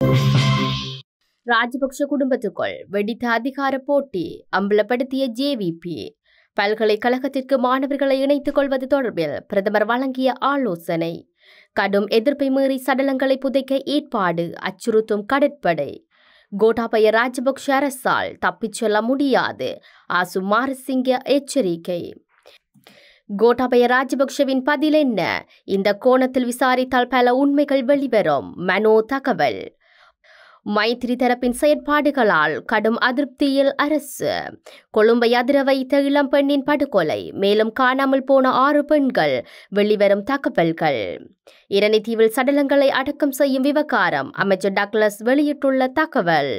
ராஜபக்ஷ குடும்பத்துக்குள் வெடித்த அதிகார போட்டி அம்பலப்படுத்திய ஜேவிபி பல்கலைக்கழகத்திற்கு மாணவர்களை இணைத்துக் கொள்வது தொடர்பில் பிரதமர் வழங்கிய ஆலோசனை கடும் எதிர்ப்பை மீறி சடலங்களை புதைக்க ஏற்பாடு அச்சுறுத்தும் கடற்படை கோட்டாபய ராஜபக்ஷ அரசால் தப்பிச் செல்ல முடியாது ஆசு மாரசிங்க எச்சரிக்கை கோட்டாபய ராஜபக்ஷவின் பதில் என்ன இந்த கோணத்தில் விசாரித்தால் பல உண்மைகள் வெளிவரும் மனோ தகவல் மைத்திரி தரப்பின் செயற்பாடுகளால் கடும் அதிருப்தியில் அரசு கொழும்பை அதிர வைத்த இளம் பெண்ணின் படுகொலை மேலும் காணாமல் போன ஆறு பெண்கள் வெளிவரும் தகவல்கள் இரணித்தீவில் சடலங்களை அடக்கம் செய்யும் விவகாரம் அமைச்சர் டக்ளஸ் வெளியிட்டுள்ள தகவல்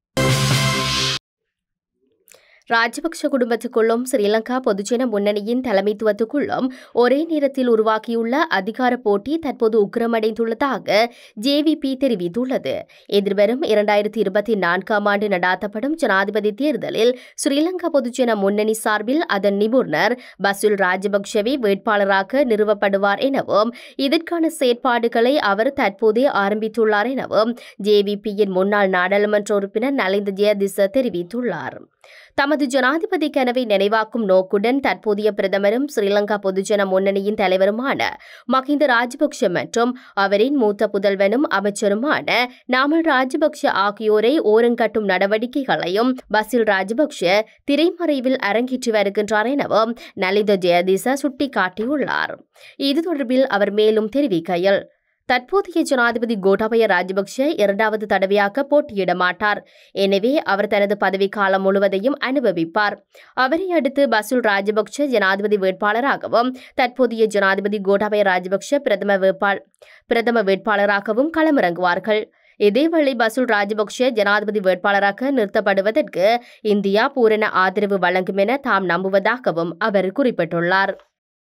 ராஜபக்ஷ குடும்பத்துக்குள்ளும் ஸ்ரீலங்கா பொதுஜன முன்னணியின் தலைமைத்துவத்துக்குள்ளும் ஒரே நேரத்தில் உருவாக்கியுள்ள அதிகார போட்டி தற்போது உக்கிரமடைந்துள்ளதாக ஜேவிபி தெரிவித்துள்ளது எதிர்வரும் இரண்டாயிரத்தி இருபத்தி நான்காம் ஆண்டு நடாத்தப்படும் ஜனாதிபதி தேர்தலில் ஸ்ரீலங்கா பொதுஜன முன்னணி சார்பில் அதன் நிபுணர் பசுல் ராஜபக்ஷவே வேட்பாளராக நிறுவப்படுவார் எனவும் இதற்கான செயற்பாடுகளை அவர் தற்போதே ஆரம்பித்துள்ளார் எனவும் ஜேவிபியின் முன்னாள் நாடாளுமன்ற உறுப்பினர் நலிந்த ஜெயதிச தெரிவித்துள்ளார் தமது ஜனாதிபதி கனவை நினைவாக்கும் நோக்குடன் தற்போதைய பிரதமரும் ஸ்ரீலங்கா பொதுஜன முன்னணியின் தலைவருமான மஹிந்த ராஜபக்ஷ மற்றும் அவரின் மூத்த புதல்வனும் அமைச்சருமான நாமல் ராஜபக்ஷ ஆகியோரை ஓரங்கட்டும் நடவடிக்கைகளையும் பசில் ராஜபக்ஷ திரைமறைவில் அரங்கேற்றி வருகின்றார் எனவும் நலித ஜெயதிச சுட்டிக்காட்டியுள்ளார் இது தொடர்பில் அவர் மேலும் தெரிவிக்கையில் தற்போதைய ஜனாதிபதி கோட்டாபய ராஜபக்ஷ இரண்டாவது தடவையாக போட்டியிட மாட்டார் எனவே அவர் தனது பதவிக்காலம் முழுவதையும் அனுபவிப்பார் அவரை அடுத்து பசுல் ராஜபக்ஷ ஜனாதிபதி வேட்பாளராகவும் தற்போதைய ஜனாதிபதி கோட்டாபய ராஜபக்ஷ பிரதம வேட்பாள் பிரதம வேட்பாளராகவும் களமிறங்குவார்கள் இதேவேளை பசுல் ராஜபக்ஷ ஜனாதிபதி வேட்பாளராக நிறுத்தப்படுவதற்கு இந்தியா பூரண ஆதரவு வழங்கும் என தாம் நம்புவதாகவும் அவர் குறிப்பிட்டுள்ளார்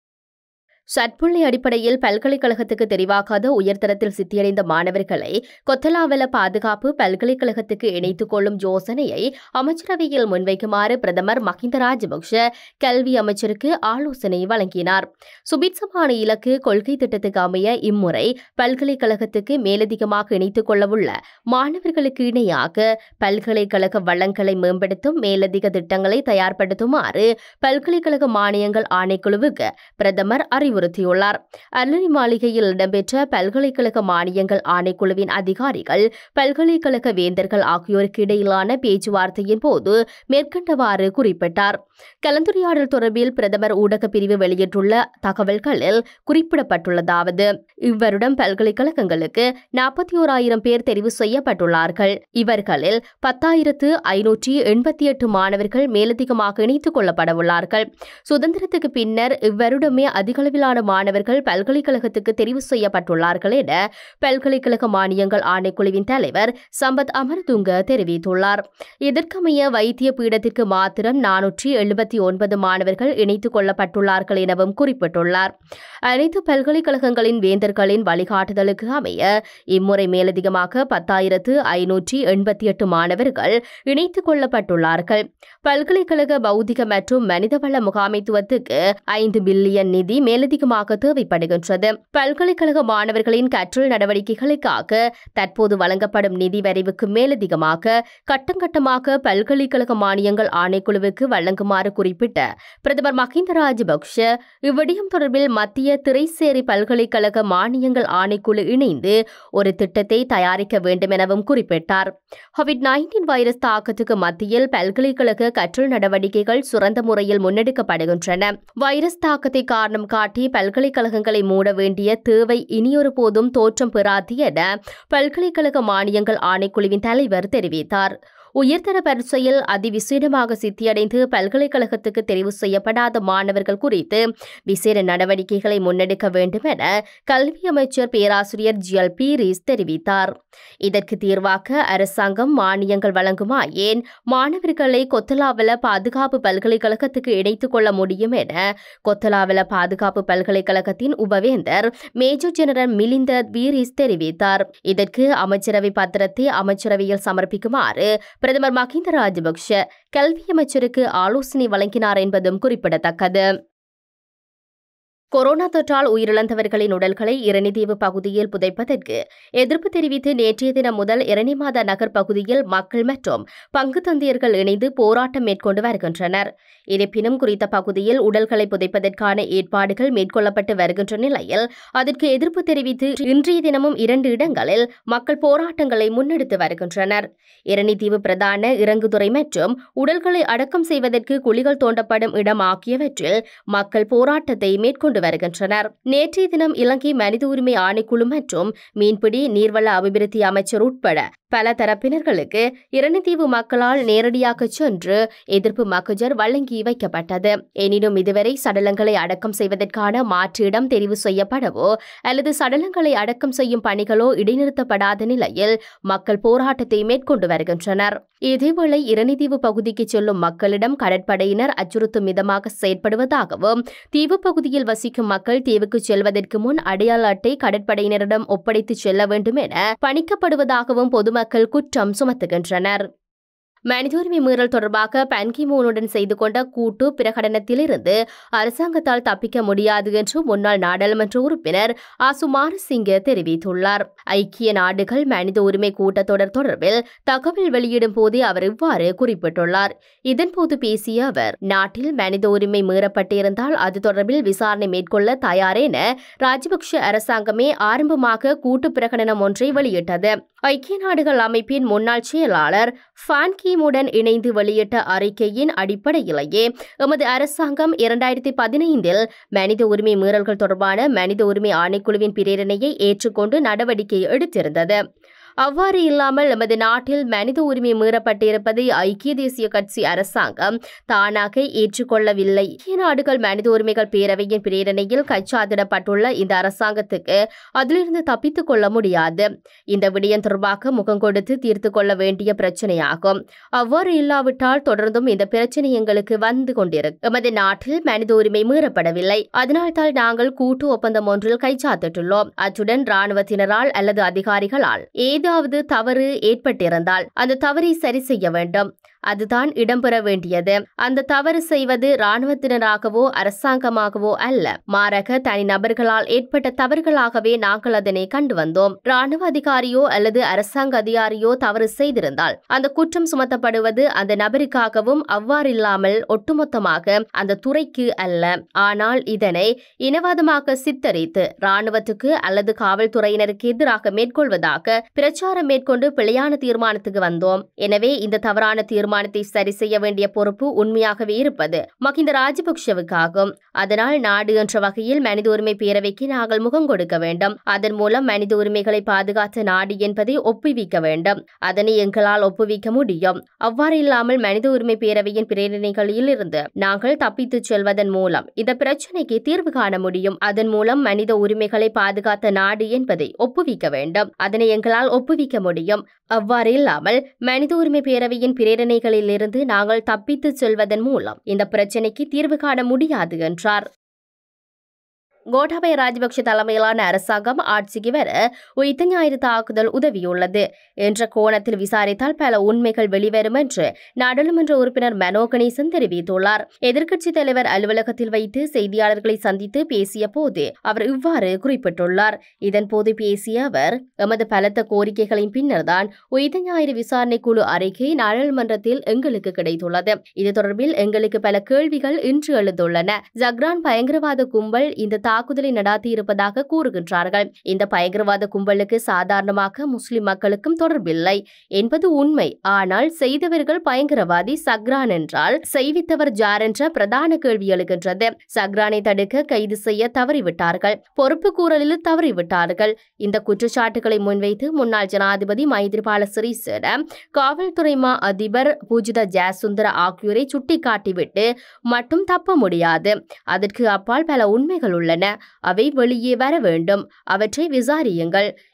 சட்புள்ளி அடிப்படையில் பல்கலைக்கழகத்துக்கு தெரிவாகாத உயர்தரத்தில் சித்தியடைந்த மாணவர்களை கொத்தலாவல பாதுகாப்பு பல்கலைக்கழகத்துக்கு இணைத்துக் கொள்ளும் யோசனையை அமைச்சரவையில் முன்வைக்குமாறு பிரதமர் மஹிந்த ராஜபக்ஷ கல்வி அமைச்சருக்கு ஆலோசனை வழங்கினார் சுபிட்சமான இலக்கு கொள்கை திட்டத்துக்கு அமைய இம்முறை பல்கலைக்கழகத்துக்கு மேலதிகமாக இணைத்துக் கொள்ளவுள்ள மாணவர்களுக்கு இணையாக பல்கலைக்கழக வளங்களை மேம்படுத்தும் மேலதிக திட்டங்களை தயார்படுத்துமாறு பல்கலைக்கழக மானியங்கள் ஆணைக்குழுவுக்கு பிரதமர் அறிவுறுத்தியுள்ளார் அருளி மாளிகையில் இடம்பெற்ற பல்கலைக்கழக மானியங்கள் ஆணைக்குழுவின் அதிகாரிகள் பல்கலைக்கழக வேந்தர்கள் ஆகியோருக்கு இடையிலான பேச்சுவார்த்தையின் போது மேற்கண்டவாறு குறிப்பிட்டார் கலந்துரையாடல் தொடர்பில் பிரதமர் ஊடகப் பிரிவு வெளியிட்டுள்ள தகவல்களில் குறிப்பிடப்பட்டுள்ளதாவது இவ்வருடம் பல்கலைக்கழகங்களுக்கு நாற்பத்தி ஓராயிரம் பேர் தெரிவு செய்யப்பட்டுள்ளார்கள் இவர்களில் பத்தாயிரத்து ஐநூற்றி எண்பத்தி எட்டு மாணவர்கள் மேலதிகமாக இணைத்துக் கொள்ளப்படவுள்ளார்கள் சுதந்திரத்துக்கு பின்னர் இவ்வருடமே அதிகளவிலான மாணவர்கள் பல்கலைக்கழகத்துக்கு தெரிவு செய்யப்பட்டுள்ளார்கள் என பல்கலைக்கழக மானியங்கள் ஆணைக்குழுவின் தலைவர் சம்பத் அமர்துங்க தெரிவித்துள்ளார் இதற்கமைய வைத்திய பீடத்திற்கு மாத்திரம் நானூற்றி எழுபத்தி ஒன்பது மாணவர்கள் இணைத்துக் கொள்ளப்பட்டுள்ளார்கள் எனவும் குறிப்பிட்டுள்ளார் அனைத்து பல்கலைக்கழகங்களின் வேந்தர்களின் வழிகாட்டுதலுக்கு அமைய இம்முறை மேலதிகமாக பத்தாயிரத்து ஐநூற்றி எண்பத்தி எட்டு மாணவர்கள் இணைத்துக் கொள்ளப்பட்டுள்ளார்கள் பல்கலைக்கழக பௌதிக மற்றும் மனிதவள முகாமைத்துவத்துக்கு ஐந்து பில்லியன் நிதி மேலதிகமாக தேவைப்படுகின்றது பல்கலைக்கழக மாணவர்களின் கற்றல் நடவடிக்கைகளுக்காக தற்போது வழங்கப்படும் நிதி வரைவுக்கு மேலதிகமாக கட்டங்கட்டமாக பல்கலைக்கழக மானியங்கள் ஆணைக்குழுவுக்கு வழங்குமாறு குறிப்பிட்ட பிரதமர் மஹிந்த ராஜபக்ஷ இவ்விடயம் தொடர்பில் மத்திய திரைசேரி பல்கலைக்கழக மானியங்கள் ஆணைக்குழு இணைந்து ஒரு திட்டத்தை தயாரிக்க வேண்டும் எனவும் குறிப்பிட்டார் கோவிட் நைன்டீன் வைரஸ் தாக்கத்துக்கு மத்தியில் பல்கலைக்கழக கற்றல் நடவடிக்கைகள் சிறந்த முறையில் முன்னெடுக்கப்படுகின்றன வைரஸ் தாக்கத்தை காரணம் காட்டி பல்கலைக்கழகங்களை மூட வேண்டிய தேவை இனியொரு போதும் தோற்றம் பெறாது என பல்கலைக்கழக மானியங்கள் ஆணைக்குழுவின் தலைவர் தெரிவித்தார் உயர்தர பரீட்சையில் அதிவிசேடமாக சித்தியடைந்து பல்கலைக்கழகத்துக்கு தெரிவு செய்யப்படாத மாணவர்கள் குறித்து விசேட நடவடிக்கைகளை முன்னெடுக்க வேண்டும் என கல்வி அமைச்சர் பேராசிரியர் ஜிஎல் பீரிஸ் தெரிவித்தார் இதற்கு தீர்வாக அரசாங்கம் மானியங்கள் வழங்குமாயேன் மாணவர்களை கொத்தலாவல பாதுகாப்பு பல்கலைக்கழகத்துக்கு இணைத்துக் கொள்ள முடியும் என கொத்தலாவல பாதுகாப்பு பல்கலைக்கழகத்தின் உபவேந்தர் மேஜர் ஜெனரல் மிலிந்த பீரிஸ் தெரிவித்தார் இதற்கு அமைச்சரவை பத்திரத்தை அமைச்சரவையில் சமர்ப்பிக்குமாறு பிரதமர் மஹிந்த ராஜபக்ஷ கல்வி அமைச்சருக்கு ஆலோசனை வழங்கினார் என்பதும் குறிப்பிடத்தக்கது கொரோனா தொற்றால் உயிரிழந்தவர்களின் உடல்களை இரணிதீவு பகுதியில் புதைப்பதற்கு எதிர்ப்பு தெரிவித்து நேற்றைய தினம் முதல் இரணிமாத நகர் பகுதியில் மக்கள் மற்றும் பங்கு தந்தையர்கள் இணைந்து போராட்டம் மேற்கொண்டு வருகின்றனர் இருப்பினும் குறித்த பகுதியில் உடல்களை புதைப்பதற்கான ஏற்பாடுகள் மேற்கொள்ளப்பட்டு வருகின்ற நிலையில் அதற்கு எதிர்ப்பு தெரிவித்து இன்றைய தினமும் இரண்டு இடங்களில் மக்கள் போராட்டங்களை முன்னெடுத்து வருகின்றனர் இரணிதீவு பிரதான இறங்குதுறை மற்றும் உடல்களை அடக்கம் செய்வதற்கு குழிகள் தோண்டப்படும் இடம் ஆகியவற்றில் மக்கள் போராட்டத்தை மேற்கொண்டு வருகின்றனர் நேற்றைய தினம் இலங்கை மனித உரிமை ஆணைக்குழு மற்றும் மீன்பிடி நீர்வள அபிவிருத்தி அமைச்சர் உட்பட பல தரப்பினர்களுக்கு இரணிதீவு மக்களால் நேரடியாக சென்று எதிர்ப்பு மகஜர் வழங்கி வைக்கப்பட்டது எனினும் இதுவரை சடலங்களை அடக்கம் செய்வதற்கான மாற்று இடம் தெரிவு செய்யப்படவோ அல்லது சடலங்களை அடக்கம் செய்யும் பணிகளோ இடைநிறுத்தப்படாத நிலையில் மக்கள் போராட்டத்தை மேற்கொண்டு வருகின்றனர் இதேவேளை இரணிதீவு பகுதிக்கு செல்லும் மக்களிடம் கடற்படையினர் அச்சுறுத்தும் விதமாக செயற்படுவதாகவும் தீவு பகுதியில் வசிக்கும் மக்கள் தீவுக்கு செல்வதற்கு முன் அடையாள அட்டை கடற்படையினரிடம் ஒப்படைத்து செல்ல வேண்டும் என பணிக்கப்படுவதாகவும் பொதுமக்கள் குற்றம் சுமத்துகின்றனர் மனித உரிமை மீறல் தொடர்பாக பன்கிமூனுடன் செய்து கொண்ட கூட்டு பிரகடனத்திலிருந்து அரசாங்கத்தால் தப்பிக்க முடியாது என்று முன்னாள் நாடாளுமன்ற உறுப்பினர் ஆசுமார் சிங்க தெரிவித்துள்ளார் ஐக்கிய நாடுகள் மனித உரிமை கூட்டத்தொடர் தொடர்பில் தகவல் வெளியிடும் போதே அவர் இவ்வாறு குறிப்பிட்டுள்ளார் இதன்போது பேசிய அவர் நாட்டில் மனித உரிமை மீறப்பட்டிருந்தால் அது தொடர்பில் விசாரணை மேற்கொள்ள தயார் என ராஜபக்ஷ அரசாங்கமே ஆரம்பமாக கூட்டு பிரகடனம் ஒன்றை வெளியிட்டது ஐக்கிய நாடுகள் அமைப்பின் முன்னாள் செயலாளர் ஃபான் கீமுடன் இணைந்து வெளியிட்ட அறிக்கையின் அடிப்படையிலேயே எமது அரசாங்கம் இரண்டாயிரத்தி பதினைந்தில் மனித உரிமை மீறல்கள் தொடர்பான மனித உரிமை ஆணைக்குழுவின் பிரேரணையை ஏற்றுக்கொண்டு நடவடிக்கை எடுத்திருந்தது அவ்வாறு இல்லாமல் நமது நாட்டில் மனித உரிமை மீறப்பட்டிருப்பதை ஐக்கிய தேசிய கட்சி அரசாங்கம் தானாக ஏற்றுக்கொள்ளவில்லை ஐக்கிய நாடுகள் மனித உரிமைகள் பேரவையின் பிரேரணையில் கைச்சாத்திடப்பட்டுள்ள இந்த அரசாங்கத்துக்கு அதிலிருந்து தப்பித்துக் கொள்ள முடியாது இந்த விடயம் தொடர்பாக முகம் கொடுத்து தீர்த்து கொள்ள வேண்டிய பிரச்சனையாகும் அவ்வாறு இல்லாவிட்டால் தொடர்ந்தும் இந்த பிரச்சனை எங்களுக்கு வந்து கொண்டிருக்கும் எமது நாட்டில் மனித உரிமை மீறப்படவில்லை அதனால்தான் நாங்கள் கூட்டு ஒப்பந்தம் ஒன்றில் கைச்சாத்திட்டுள்ளோம் அத்துடன் ராணுவத்தினரால் அல்லது அதிகாரிகளால் ஏதாவது தவறு ஏற்பட்டிருந்தால் அந்த தவறை சரி செய்ய வேண்டும் அதுதான் இடம்பெற வேண்டியது அந்த தவறு செய்வது இராணுவத்தினராகவோ அரசாங்கமாகவோ அல்ல மாறாக தனிநபர்களால் ஏற்பட்ட தவறுகளாகவே நாங்கள் அதனை கண்டு வந்தோம் இராணுவ அதிகாரியோ அல்லது அரசாங்க அதிகாரியோ தவறு செய்திருந்தால் அந்த குற்றம் சுமத்தப்படுவது அந்த நபருக்காகவும் அவ்வாறில்லாமல் ஒட்டுமொத்தமாக அந்த துறைக்கு அல்ல ஆனால் இதனை இனவாதமாக சித்தரித்து இராணுவத்துக்கு அல்லது காவல்துறையினருக்கு எதிராக மேற்கொள்வதாக பிரச்சாரம் மேற்கொண்டு பிழையான தீர்மானத்துக்கு வந்தோம் எனவே இந்த தவறான தீர்மானத்தை சரி செய்ய வேண்டிய பொறுப்பு உண்மையாகவே இருப்பது மகிந்த ராஜபக்ஷவுக்காகும் அதனால் நாடு என்ற வகையில் மனித உரிமை பேரவைக்கு நாங்கள் முகம் கொடுக்க வேண்டும் அதன் மூலம் மனித உரிமைகளை பாதுகாத்த நாடு என்பதை ஒப்புவிக்க வேண்டும் அதனை எங்களால் ஒப்புவிக்க முடியும் அவ்வாறு இல்லாமல் மனித உரிமை பேரவையின் பிரேரணைகளில் இருந்து நாங்கள் தப்பித்துச் செல்வதன் மூலம் இந்த பிரச்சினைக்கு தீர்வு காண முடியும் அதன் மூலம் மனித உரிமைகளை பாதுகாத்த நாடு என்பதை ஒப்புவிக்க வேண்டும் அதனை எங்களால் ஒப்புவிக்க முடியும் அவ்வாறு இல்லாமல் மனித உரிமை பேரவையின் பிரேரணைகளிலிருந்து நாங்கள் தப்பித்துச் செல்வதன் மூலம் இந்த பிரச்சினைக்கு தீர்வு காண முடியாது என்றார் கோட்டாபய ராஜபக்ஷ தலைமையிலான அரசாங்கம் ஆட்சிக்கு வர உயிர்த்த ஞாயிறு தாக்குதல் உதவியுள்ளது என்ற கோணத்தில் விசாரித்தால் பல உண்மைகள் வெளிவரும் என்று நாடாளுமன்ற உறுப்பினர் மனோ கணேசன் தெரிவித்துள்ளார் எதிர்க்கட்சித் தலைவர் அலுவலகத்தில் வைத்து செய்தியாளர்களை சந்தித்து பேசிய போது அவர் இவ்வாறு குறிப்பிட்டுள்ளார் இதன்போது பேசிய அவர் எமது பலத்த கோரிக்கைகளின் பின்னர்தான் உயிர்த்த ஞாயிறு விசாரணை குழு அறிக்கை நாடாளுமன்றத்தில் எங்களுக்கு கிடைத்துள்ளது இது தொடர்பில் எங்களுக்கு பல கேள்விகள் இன்று எழுந்துள்ளன ஜக்ரான் பயங்கரவாத கும்பல் இந்த தாக்குதலை நடாத்தியிருப்பதாக கூறுகின்றார்கள் இந்த பயங்கரவாத கும்பலுக்கு சாதாரணமாக முஸ்லிம் மக்களுக்கும் தொடர்பில்லை என்பது உண்மை ஆனால் செய்தவர்கள் பயங்கரவாதி சக்ரான் என்றால் செய்வித்தவர் ஜார் என்ற பிரதான கேள்வி எழுகின்றது சக்ரானை தடுக்க கைது செய்ய தவறிவிட்டார்கள் பொறுப்பு கூறலில் தவறிவிட்டார்கள் இந்த குற்றச்சாட்டுகளை முன்வைத்து முன்னாள் ஜனாதிபதி மைத்ரிபால சிறிசேன காவல்துறை மா அதிபர் பூஜித ஜெயசுந்தர ஆகியோரை சுட்டிக்காட்டிவிட்டு மட்டும் தப்ப முடியாது அதற்கு அப்பால் பல உண்மைகள் உள்ளன அவை வெளியே வர வேண்டும் அவற்றை விசாரியுங்கள்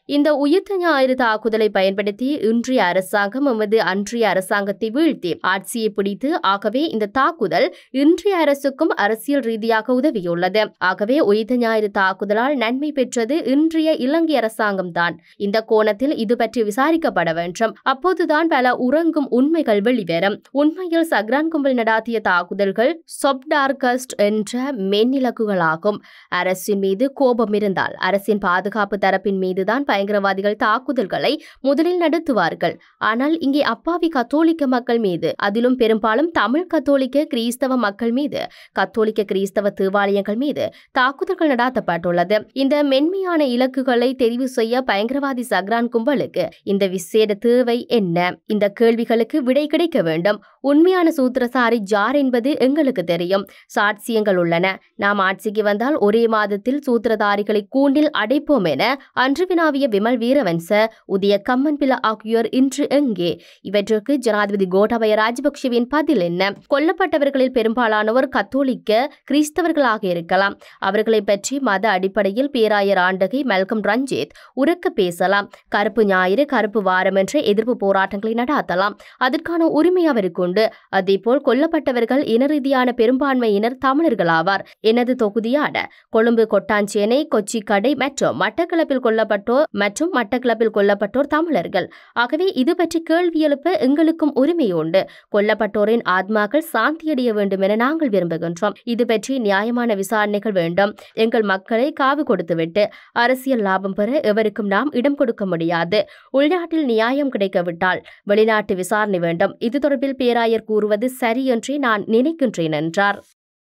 இந்த உயிர்த்த ஞாயிறு தாக்குதலை பயன்படுத்தி இன்றைய அரசாங்கம் எமது அன்றைய அரசாங்கத்தை வீழ்த்தி ஆட்சியை பிடித்து ஆகவே இந்த தாக்குதல் இன்றைய அரசுக்கும் அரசியல் ரீதியாக உதவியுள்ளது ஆகவே உயிர்த்த ஞாயிறு தாக்குதலால் நன்மை பெற்றது இன்றைய இலங்கை அரசாங்கம் தான் இந்த கோணத்தில் இது பற்றி விசாரிக்கப்பட வேண்டும் அப்போதுதான் பல உறங்கும் உண்மைகள் வெளிவரும் உண்மையில் சக்ரான் கும்பல் நடாத்திய தாக்குதல்கள் சொப்டார்கஸ்ட் என்ற மென்னிலக்குகளாகும் அரசின் மீது கோபம் இருந்தால் அரசின் பாதுகாப்பு தரப்பின் மீதுதான் பயங்கரவாதிகள் தாக்குதல்களை முதலில் நடத்துவார்கள் ஆனால் இங்கே அப்பாவி கத்தோலிக்க மக்கள் மீது அதிலும் பெரும்பாலும் தமிழ் கத்தோலிக்க கிறிஸ்தவ மக்கள் மீது கத்தோலிக்க கிறிஸ்தவ தேவாலயங்கள் மீது தாக்குதல்கள் நடாத்தப்பட்டுள்ளது இந்த மென்மையான இலக்குகளை தெரிவு செய்ய பயங்கரவாதி சக்ரான் கும்பலுக்கு இந்த விசேட தேவை என்ன இந்த கேள்விகளுக்கு விடை கிடைக்க வேண்டும் உண்மையான சூத்திரசாரி ஜார் என்பது எங்களுக்கு தெரியும் சாட்சியங்கள் உள்ளன நாம் ஆட்சிக்கு வந்தால் ஒரே மாதத்தில் சூத்திரதாரிகளை கூண்டில் அடைப்போம் என அன்று வினாவிய விமல் வீரவன்ச உதய கம்மன்பில ஆகியோர் இன்று எங்கே இவற்றுக்கு ஜனாதிபதி கோட்டாபய ராஜபக்ஷவின் பதில் என்ன கொல்லப்பட்டவர்களில் பெரும்பாலானோர் கத்தோலிக்க கிறிஸ்தவர்களாக இருக்கலாம் அவர்களை பற்றி மத அடிப்படையில் பேராயர் ஆண்டகை மெல்கம் ரஞ்சித் உறக்க பேசலாம் கருப்பு ஞாயிறு கருப்பு வாரம் என்ற எதிர்ப்பு போராட்டங்களை நடாத்தலாம் அதற்கான உரிமை அவருக்கு உண்டு அதேபோல் கொல்லப்பட்டவர்கள் இன ரீதியான பெரும்பான்மையினர் தமிழர்களாவார் எனது தொகுதியான கொழும்பு கொட்டாஞ்சேனை கொச்சிக்கடை மற்றும் மட்டக்களப்பில் கொல்லப்பட்டோர் மற்றும் மட்டக்களப்பில் கொல்லப்பட்டோர் தமிழர்கள் ஆகவே இது பற்றி கேள்வி எழுப்ப எங்களுக்கும் உரிமை உண்டு கொல்லப்பட்டோரின் ஆத்மாக்கள் சாந்தியடைய வேண்டும் என நாங்கள் விரும்புகின்றோம் இது பற்றி நியாயமான விசாரணைகள் வேண்டும் எங்கள் மக்களை காவு கொடுத்துவிட்டு அரசியல் லாபம் பெற எவருக்கும் நாம் இடம் கொடுக்க முடியாது உள்நாட்டில் நியாயம் கிடைக்கவிட்டால் வெளிநாட்டு விசாரணை வேண்டும் இது தொடர்பில் பேராயர் கூறுவது சரி என்றே நான் நினைக்கின்றேன் என்றார்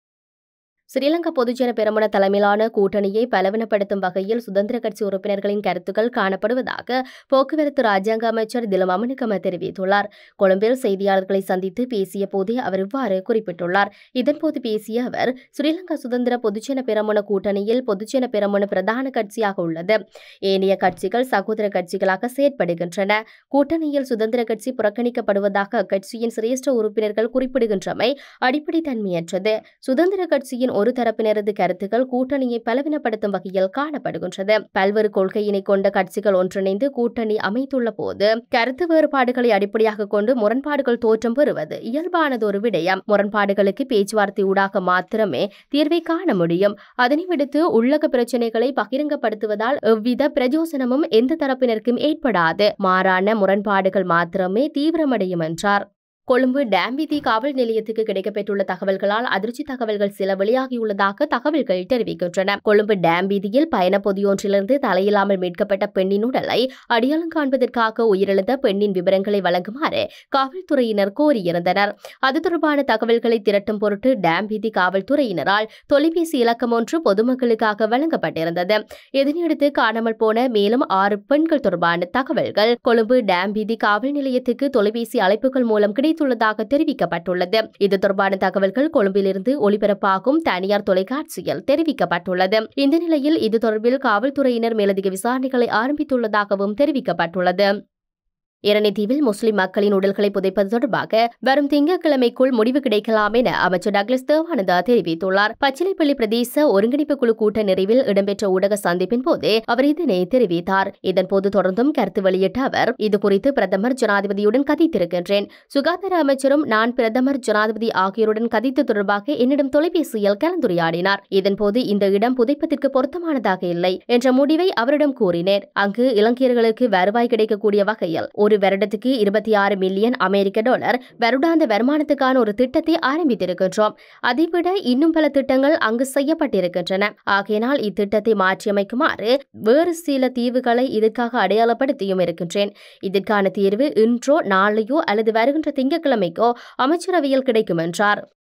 ஸ்ரீலங்கா பொதுஜன பெரமுன தலைமையிலான கூட்டணியை பலவீனப்படுத்தும் வகையில் சுதந்திர கட்சி உறுப்பினர்களின் கருத்துக்கள் காணப்படுவதாக போக்குவரத்து ராஜாங்க அமைச்சர் திலம் அமனுகம தெரிவித்துள்ளார் கொழும்பில் செய்தியாளர்களை சந்தித்து பேசிய போதே அவர் இவ்வாறு குறிப்பிட்டுள்ளார் இதன்போது பேசிய அவர் ஸ்ரீலங்கா சுதந்திர பொதுஜன பெரமுன கூட்டணியில் பொதுஜன பெரமுன பிரதான கட்சியாக உள்ளது ஏனைய கட்சிகள் சகோதர கட்சிகளாக செயற்படுகின்றன கூட்டணியில் சுதந்திர கட்சி புறக்கணிக்கப்படுவதாக அக்கட்சியின் சிரேஷ்ட உறுப்பினர்கள் குறிப்பிடுகின்றமை அடிப்படை தன்மையற்றது சுதந்திர கட்சியின் ஒரு தரப்பினரது கருத்துக்கள் கூட்டணியை பலவீனப்படுத்தும் வகையில் காணப்படுகின்றது பல்வேறு கொள்கையினை கொண்ட கட்சிகள் ஒன்றிணைந்து கூட்டணி அமைத்துள்ள போது கருத்து வேறுபாடுகளை அடிப்படையாக கொண்டு முரண்பாடுகள் தோற்றம் பெறுவது இயல்பானது ஒரு விடயம் முரண்பாடுகளுக்கு பேச்சுவார்த்தை ஊடாக மாத்திரமே தீர்வை காண முடியும் அதனை விடுத்து உள்ளக பிரச்சினைகளை பகிரங்கப்படுத்துவதால் எவ்வித பிரயோசனமும் எந்த தரப்பினருக்கும் ஏற்படாது மாறான முரண்பாடுகள் மாத்திரமே தீவிரமடையும் என்றார் கொழும்பு டேம்பிதி காவல் நிலையத்துக்கு கிடைக்கப்பெற்றுள்ள தகவல்களால் அதிர்ச்சி தகவல்கள் சில வெளியாகியுள்ளதாக தகவல்கள் தெரிவிக்கின்றன கொழும்பு டேம்பிதியில் பயண பொதியொன்றிலிருந்து தலையில்லாமல் மீட்கப்பட்ட பெண்ணின் உடலை அடையாளம் காண்பதற்காக உயிரிழந்த பெண்ணின் விவரங்களை வழங்குமாறு காவல்துறையினர் கோரியிருந்தனர் அது தொடர்பான தகவல்களை திரட்டும் பொருட்டு டேம்பிதி காவல்துறையினரால் தொலைபேசி இலக்கம் ஒன்று பொதுமக்களுக்காக வழங்கப்பட்டிருந்தது இதனையடுத்து காணாமல் போன மேலும் ஆறு பெண்கள் தொடர்பான தகவல்கள் கொழும்பு டேம்பிதி காவல் நிலையத்துக்கு தொலைபேசி அழைப்புகள் மூலம் கிடை கிடைத்துள்ளதாக தெரிவிக்கப்பட்டுள்ளது இது தொடர்பான தகவல்கள் கொழும்பிலிருந்து ஒளிபரப்பாகும் தனியார் தொலைக்காட்சியில் தெரிவிக்கப்பட்டுள்ளது இந்த நிலையில் இது தொடர்பில் காவல்துறையினர் மேலதிக விசாரணைகளை ஆரம்பித்துள்ளதாகவும் தெரிவிக்கப்பட்டுள்ளது இரணைத்தீவில் முஸ்லிம் மக்களின் உடல்களை புதைப்பது தொடர்பாக வரும் திங்கட்கிழமைக்குள் முடிவு கிடைக்கலாம் என அமைச்சர் டக்ளஸ் தேவானந்தா தெரிவித்துள்ளார் பச்சிலைப்பள்ளி பிரதேச ஒருங்கிணைப்பு குழு கூட்ட நிறைவில் இடம்பெற்ற ஊடக சந்திப்பின் போதே அவர் இதனை தெரிவித்தார் இதன்போது தொடர்ந்தும் கருத்து வெளியிட்ட அவர் இதுகுறித்து பிரதமர் ஜனாதிபதியுடன் கதைத்திருக்கின்றேன் சுகாதார அமைச்சரும் நான் பிரதமர் ஜனாதிபதி ஆகியோருடன் கதைத்து தொடர்பாக என்னிடம் தொலைபேசியில் கலந்துரையாடினார் இதன்போது இந்த இடம் புதைப்பதற்கு பொருத்தமானதாக இல்லை என்ற முடிவை அவரிடம் கூறினேன் அங்கு இலங்கையர்களுக்கு வருவாய் கிடைக்கக்கூடிய வகையில் ஒரு வருடத்துக்கு இருபத்தி ஆறு மில்லியன் அமெரிக்க டாலர் வருடாந்த வருமானத்துக்கான ஒரு திட்டத்தை ஆரம்பித்திருக்கின்றோம் அதைவிட இன்னும் பல திட்டங்கள் அங்கு செய்யப்பட்டிருக்கின்றன ஆகையினால் இத்திட்டத்தை மாற்றியமைக்குமாறு வேறு சில தீவுகளை இதற்காக அடையாளப்படுத்தியும் இருக்கின்றேன் இதற்கான தீர்வு இன்றோ நாளையோ அல்லது வருகின்ற திங்கட்கிழமைக்கோ அமைச்சரவையில் கிடைக்கும் என்றார்